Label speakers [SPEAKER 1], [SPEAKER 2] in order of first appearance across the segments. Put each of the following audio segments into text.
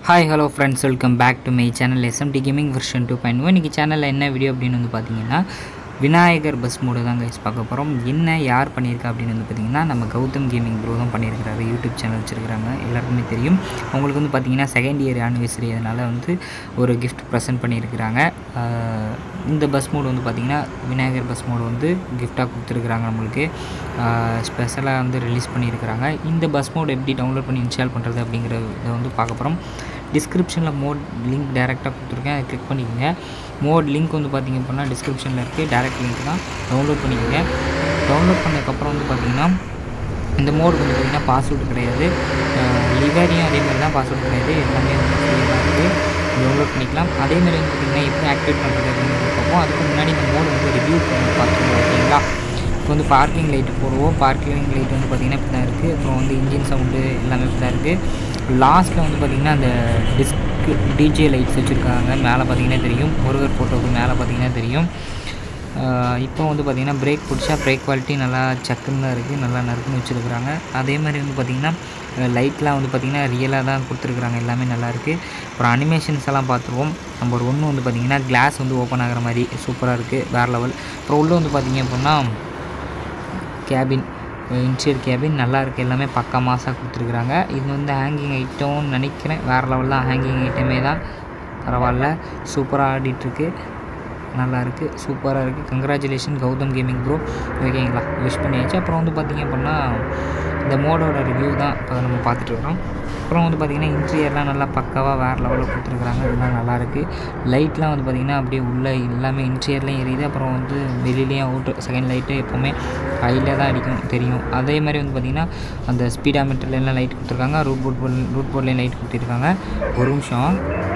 [SPEAKER 1] hi hello friends welcome back to my channel SMT gaming version two point இன்றைக்கி சேனலில் என்ன video அப்படின்னு வந்து பார்த்தீங்கன்னா விநாயகர் பஸ் மோடு தான் கைஸ் பார்க்க போகிறோம் என்ன யார் பண்ணியிருக்கா அப்படின்னு வந்து பார்த்தீங்கன்னா நம்ம கௌதம் கேமிங் ப்ரோ தான் பண்ணியிருக்கிறாரு யூடியூப் சேனல் வச்சுருக்கிறாங்க எல்லாருக்குமே தெரியும் அவங்களுக்கு வந்து பார்த்தீங்கன்னா செகண்ட் இயர் ஆனிவர்சரி அதனால் வந்து ஒரு gift ப்ரெசென்ட் பண்ணியிருக்கிறாங்க ஆஹ் இந்த பஸ் மோடு வந்து பார்த்திங்கன்னா விநாயகர் பஸ் மோடு வந்து கிஃப்டாக கொடுத்துருக்குறாங்க நம்மளுக்கு ஸ்பெஷலாக வந்து ரிலீஸ் பண்ணியிருக்கிறாங்க இந்த பஸ் மோடு எப்படி டவுன்லோட் பண்ணி இன்ஸ்டால் பண்ணுறது அப்படிங்கிறத வந்து பார்க்க போகிறோம் டிஸ்கிரிப்ஷனில் மோட் லிங்க் டேரெக்டாக கொடுத்துருக்கேன் அதை கிளிக் பண்ணிக்கோங்க மோட் லிங்க் வந்து பார்த்திங்க அப்படின்னா டிஸ்கிரிப்ஷனில் இருக்குது டேரெக்ட் லிங்க் தான் டவுன்லோட் பண்ணிக்கோங்க டவுன்லோட் பண்ணதுக்கப்புறம் வந்து பார்த்திங்கன்னா இந்த மோடுக்கு வந்து பார்த்திங்கன்னா பாஸ்வேர்டு கிடையாது லிவரியும் அதே மாதிரி தான் பாஸ்வேர்டு கிடையாது எல்லாமே வந்து free தான் இருக்குது டவுன்லோட் பண்ணிக்கலாம் அதே மாதிரி வந்து பார்த்திங்கன்னா எப்படி ஆக்டிவேட் பண்ணுறது அப்படின்னு பார்ப்போம் அதுக்கு முன்னாடி இந்த மோடு வந்து ரிவ்யூ பண்ணி பார்த்துருவோம் ஓகேங்களா இப்போ வந்து பார்க்கிங் லைட்டு போடுவோம் பார்க்கிங் லைட் வந்து பார்த்திங்கன்னா இப்படி தான் இருக்குது அப்புறம் வந்து இன்ஜின் சவுண்டு எல்லாமே இப்படி தான் இருக்குது லாஸ்ட்டில் வந்து பார்த்திங்கன்னா அந்த டிஸ்க் டிஜே லைட்ஸ் வச்சுருக்காங்க மேலே பார்த்தீங்கன்னா தெரியும் முருகர் ஃபோட்டோவுக்கு மேலே பார்த்தீங்கன்னா தெரியும் ஆஹ் இப்போ வந்து பார்த்திங்கன்னா பிரேக் பிடிச்சா பிரேக் குவாலிட்டி நல்லா சக்குன்னு தான் இருக்குது நல்லா நறுக்குன்னு வச்சுருக்குறாங்க அதே மாதிரி வந்து பார்த்திங்கன்னா லைட்லாம் வந்து பார்த்திங்கன்னா ரியலாக தான் கொடுத்துருக்குறாங்க எல்லாமே நல்லா இருக்குது அப்புறம் அனிமேஷன்ஸ் எல்லாம் பார்த்துருவோம் நம்பர் ஒன்று வந்து பார்த்திங்கன்னா கிளாஸ் வந்து ஓப்பன் ஆகிற மாதிரி சூப்பராக இருக்குது வேறு லெவல் அப்புறம் உள்ளே வந்து பார்த்திங்க அப்படின்னா கேபின் இன்டீரியர் கேபின் நல்லா இருக்குது எல்லாமே பக்கா மாசாக கொடுத்துருக்குறாங்க இது வந்து ஹேங்கிங் ஐட்டம்னு நினைக்கிறேன் வேறு லெவல் தான் ஹேங்கிங் ஐட்டமே தான் பரவாயில்ல சூப்பராக ஆடிட்டுருக்கு நல்லா இருக்குது சூப்பராக இருக்குது கங்க்ராச்சுலேஷன் கௌதம் கேமிங் ப்ரோ ஓகேங்களா விஷ் பண்ணியாச்சு அப்புறம் வந்து பார்த்திங்க அப்படின்னா இந்த மோடோட ரிவ்யூ தான் இப்போ நம்ம பார்த்துட்டு இருக்கிறோம் அப்புறம் வந்து பார்த்திங்கன்னா இன்டீரியர்லாம் நல்லா பக்காவாக வேறு லெவலில் கொடுத்துருக்குறாங்க எல்லாம் நல்லாயிருக்கு லைட்லாம் வந்து பார்த்திங்கன்னா அப்படியே உள்ளே எல்லாமே இன்டீரியர்லேயும் எரியுது அப்புறம் வந்து வெளியிலையும் அவுட்டு செகண்ட் லைட்டு எப்போவுமே கையில் தான் அடிக்கும் தெரியும் அதே மாதிரி வந்து பார்த்திங்கன்னா அந்த ஸ்பீடாமீட்டர்ல எல்லாம் லைட் கொடுத்துருக்காங்க ரூட் போர்ட் போர்ட் ரூட் போர்ட்லேயும் லைட் கொடுத்துருக்காங்க ஒரு நிமிஷம்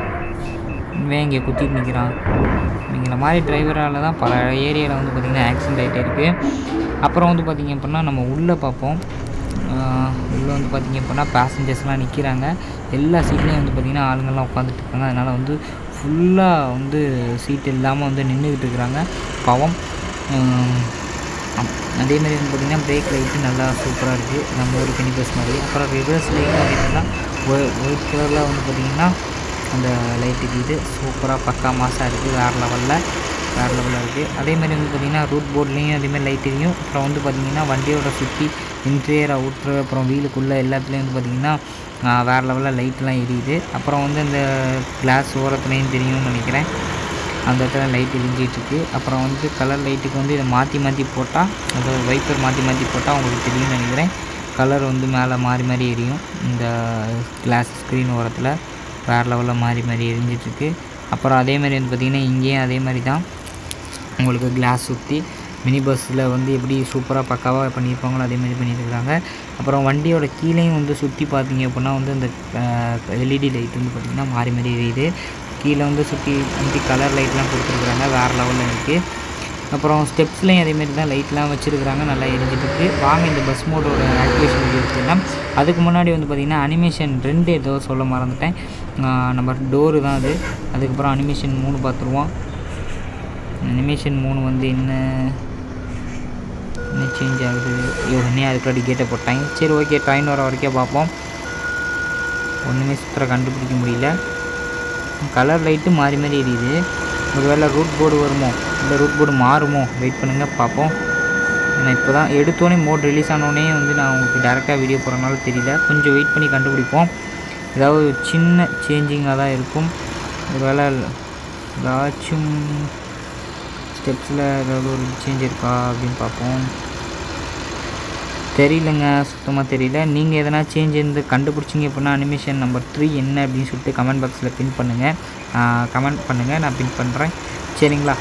[SPEAKER 1] இவன் இங்கே குத்திட்டு நிற்கிறான் இவங்கள மாதிரி டிரைவரால் தான் பல ஏரியாவில் வந்து பார்த்திங்கன்னா ஆக்சிடென்ட் ஆகிட்டே இருக்குது அப்புறம் வந்து பார்த்திங்க அப்படின்னா நம்ம உள்ளே பார்ப்போம் உள்ளே வந்து பார்த்திங்க அப்படின்னா பேசஞ்சர்ஸ்லாம் நிற்கிறாங்க எல்லா சீட்லேயும் வந்து பார்த்திங்கன்னா ஆளுங்கள்லாம் உட்காந்துட்டு இருக்காங்க அதனால் வந்து ஃபுல்லாக வந்து சீட் இல்லாமல் வந்து நின்றுக்கிட்டு இருக்கிறாங்க பாவம் ஆஹ் அப்- அதே மாதிரி வந்து பார்த்திங்கன்னா பிரேக் லைட்டு நல்லா சூப்பராக இருக்குது நம்ம ஒரு மினி பஸ் மாதிரி அப்புறம் ரிவர்ஸ் லைட்டும் அதே மாதிரி தான் ஒயிட் கலரில் வந்து பார்த்திங்கன்னா அந்த லைட்டுக்கு இது சூப்பராக பக்கா மாசாக இருக்குது வேறு லெவலில் வேறு லெவலில் இருக்குது அதே மாதிரி வந்து பார்த்திங்கன்னா ரூட் போர்ட்லேயும் அதேமாதிரி லைட் எரியும் அப்புறம் வந்து பார்த்திங்கன்னா வண்டியோட சுற்றி இன்டீரியர் அவுட்ரு அப்புறம் வீலுக்குள்ளே எல்லாத்துலேயும் வந்து பார்த்திங்கன்னா ஆஹ், வேறு லெவலில் லைட்லாம் எரியுது அப்புறம் வந்து அந்த கிளாஸ் ஓரத்துலேயும் தெரியும்னு நினைக்கிறேன் அந்த இடத்துல லைட் எரிஞ்சிட்ருக்கு அப்புறம் வந்து கலர் லைட்டுக்கு வந்து இதை மாற்றி மாற்றி போட்டால் அதாவது வைப்பர் மாற்றி மாற்றி போட்டால் உங்களுக்கு தெரியும்னு நினைக்கிறேன் கலர் வந்து மேலே மாறி மாறி எரியும் இந்த கிளாஸ் ஸ்க்ரீன் ஓரத்தில் வேறு லெவலில் மாறி மாறி எரிஞ்சிட்ருக்கு அப்புறம் அதே மாதிரி வந்து பார்த்திங்கன்னா இங்கேயும் அதே மாதிரி தான் உங்களுக்கு கிளாஸ் சுற்றி மினி பஸ்ஸில் வந்து எப்படி சூப்பராக பக்காவாக பண்ணியிருப்பாங்களோ அதே மாதிரி பண்ணியிருக்காங்க அப்புறம் வண்டியோட கீழேயும் வந்து சுற்றி பார்த்தீங்க அப்படின்னா வந்து இந்த எல்இடி லைட் வந்து பார்த்திங்கன்னா மாறி மாறி எரியுது கீழே வந்து சுற்றி வந்து கலர் லைட்லாம் கொடுத்துருக்குறாங்க வேறு லெவலில் இருக்குது அப்புறம் ஸ்டெப்ஸ்லேயும் அதேமாரி தான் லைட்லாம் வச்சுருக்குறாங்க நல்லா எரிஞ்சிட்டு இருக்கு வாங்க இந்த பஸ் மோடோட ஆக்டிவேஷன் வீடியோ எடுத்துக்கலாம் அதுக்கு முன்னாடி வந்து பார்த்திங்கன்னா அனிமேஷன் ரெண்டு ஏதோ சொல்ல மறந்துட்டேன் நம்ம டோரு தான் அது அதுக்கப்புறம் அனிமேஷன் மூணு பார்த்துருவோம் அனிமேஷன் மூணு வந்து என்ன என்ன சேஞ்ச் ஆகுது ஐயோ என்ன அதுக்காடி கேட்டை போட்டாங்க சரி ஓகே ட்ரெயின் வர வரைக்கும் பார்ப்போம் ஒன்றுமே சுத்தர கண்டுபிடிக்க முடியல கலர் லைட்டு மாறி மாறி எரியுது ஒருவேளை ரூட் போர்டு வருமோ இல்லை ரூட் போர்டு மாறுமோ வெயிட் பண்ணுங்கள் பார்ப்போம் நான் இப்போ தான் எடுத்தோடனே மோட் ரிலீஸ் ஆனோடனே வந்து நான் உங்களுக்கு டேரெக்டாக வீடியோ போகிறனால தெரியல கொஞ்சம் வெயிட் பண்ணி கண்டுபிடிப்போம் ஏதாவது ஒரு சின்ன சேஞ்சிங்காக தான் இருக்கும் ஒருவேளை ஏதாச்சும் ஸ்டெப்ஸில் ஏதாவது ஒரு சேஞ்ச் இருக்கா அப்படின்னு பார்ப்போம் தெரியலங்க சுத்தமாக தெரியல நீங்கள் எதனா சேஞ்ச் இருந்து கண்டுபிடிச்சிங்க அப்படின்னா அனிமேஷன் நம்பர் த்ரீ என்ன அப்படின்னு சொல்லிட்டு கமெண்ட் பாக்ஸில் பின் பண்ணுங்கள் கமெண்ட் பண்ணுங்கள் நான் பின் பண்ணுறேன் சரிங்களா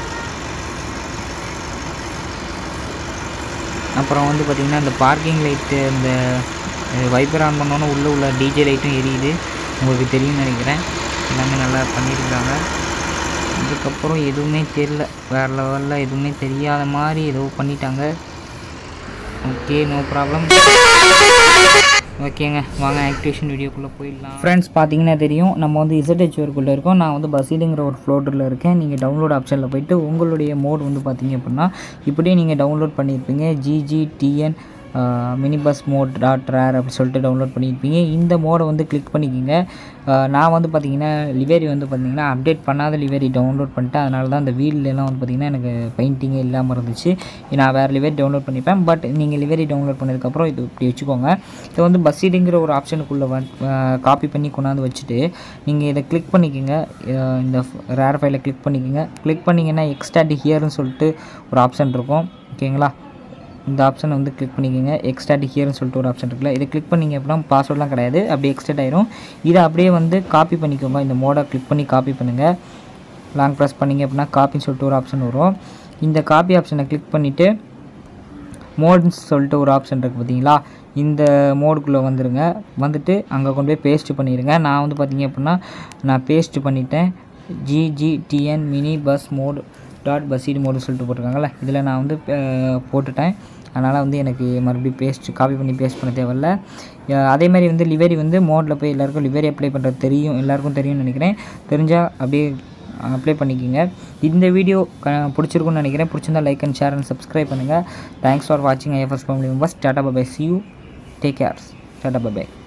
[SPEAKER 1] அப்புறம் வந்து பார்த்திங்கன்னா இந்த பார்க்கிங் லைட்டு இந்த வைப்பர் ஆன் பண்ணோன்னே உள்ளே உள்ள டிஜே லைட்டும் எரியுது உங்களுக்கு தெரியும்னு நினைக்கிறேன் எல்லாமே நல்லா பண்ணியிருக்கிறாங்க இதுக்கப்புறம் எதுவுமே தெரியல வேறு லெவலில் எதுவுமே தெரியாத மாதிரி ஏதோ பண்ணிட்டாங்க ஓகே நோ ப்ராப்ளம் ஓகேங்க வாங்க ஆக்டிவேஷன் வீடியோக்குள்ளே போயிடலாம் ஃப்ரெண்ட்ஸ் பார்த்தீங்கன்னா தெரியும் நம்ம வந்து இசட்ஹெச் ஒர்க்குள்ளே இருக்கோம் நான் வந்து பசீலுங்கிற ஒரு ஃப்ளோட்டரில் இருக்கேன் நீங்கள் டவுன்லோட் ஆப்ஷனில் போயிட்டு உங்களுடைய மோட் வந்து பார்த்தீங்க அப்படின்னா இப்படியே நீங்கள் டவுன்லோட் பண்ணியிருப்பீங்க GG TN mini bus mod dot rar அப்படி சொல்லிட்டு டவுன்லோட் பண்ணியிருப்பீங்க இந்த மோடை வந்து கிளிக் பண்ணிக்கோங்க ஆஹ் நான் வந்து பார்த்தீங்கன்னா லிவேரி வந்து பார்த்தீங்கன்னா அப்டேட் பண்ணாத லிவேரி டவுன்லோட் பண்ணிட்டேன் அதனால தான் அந்த வீல்லாம் வந்து பார்த்தீங்கன்னா எனக்கு பெயிண்டிங்கே இல்லாமல் இருந்துச்சு நான் வேறு லிவேரி டவுன்லோட் பண்ணிப்பேன் பட் நீங்கள் லிவேரி டவுன்லோட் பண்ணதுக்கப்புறம் இது இப்படி வச்சுக்கோங்க இது வந்து பஸ் சீடுங்கிற ஒரு ஆப்ஷனுக்குள்ளே காப்பி பண்ணி கொண்டாந்து வச்சுட்டு நீங்கள் இதை கிளிக் பண்ணிக்கோங்க ஆஹ் இந்த ரேர் ஃபைலை கிளிக் பண்ணிக்கோங்க கிளிக் பண்ணிங்கன்னா எக்ஸ்டாட் ஹியர்னு சொல்லிட்டு ஒரு ஆப்ஷன் இருக்கும் ஓகேங்களா இந்த ஆப்ஷனை வந்து கிளிக் பண்ணிக்கோங்க எக்ஸ்டாட் ஹியர்னு சொல்லிட்டு ஒரு ஆப்ஷன் இருக்குல்ல இதை கிளிக் பண்ணிங்க அப்படின்னா பாஸ்வேர்ட்லாம் கிடையாது அப்படியே எக்ஸ்டெட் ஆயிரும் இதை அப்படியே வந்து காப்பி பண்ணிக்கோங்க இந்த மோடை கிளிக் பண்ணி காப்பி பண்ணுங்கள் லாங் ப்ரெஸ் பண்ணிங்க அப்படின்னா காப்பின்னு சொல்லிட்டு ஒரு ஆப்ஷன் வரும் இந்த காப்பி ஆப்ஷனை கிளிக் பண்ணிவிட்டு மோட்னு சொல்லிட்டு ஒரு ஆப்ஷன் இருக்குது பார்த்தீங்களா இந்த மோடுக்குள்ளே வந்துடுங்க வந்துட்டு அங்கே கொண்டு போய் பேஸ்ட் பண்ணிடுங்க நான் வந்து பார்த்தீங்க அப்படின்னா நான் பேஸ்ட் பண்ணிட்டேன் GGTN mini bus mod dot BUSSID mod சொல்லிட்டு போட்டிருக்காங்கல்ல இதில் நான் வந்து அஹ், போட்டுட்டேன் அதனால் வந்து எனக்கு மறுபடியும் பேஸ்ட் காப்பி பண்ணி பேஸ்ட் பண்ண தேவையில்ல அஹ், அதே மாதிரி வந்து லிவரி வந்து மோடில் போய் எல்லாருக்கும் லிவரி அப்ளை பண்ணுறது தெரியும் எல்லாருக்கும் தெரியும்னு நினைக்கிறேன் தெரிஞ்சால் அப்படியே அப்ளை பண்ணிக்கோங்க இந்த வீடியோ க பிடிச்சிருக்குன்னு நினைக்கிறேன் பிடிச்சிருந்தா like and share and subscribe பண்ணுங்கள் தேங்க்ஸ் ஃபார் வாட்சிங் IFS family members tata bye see you take cares tata by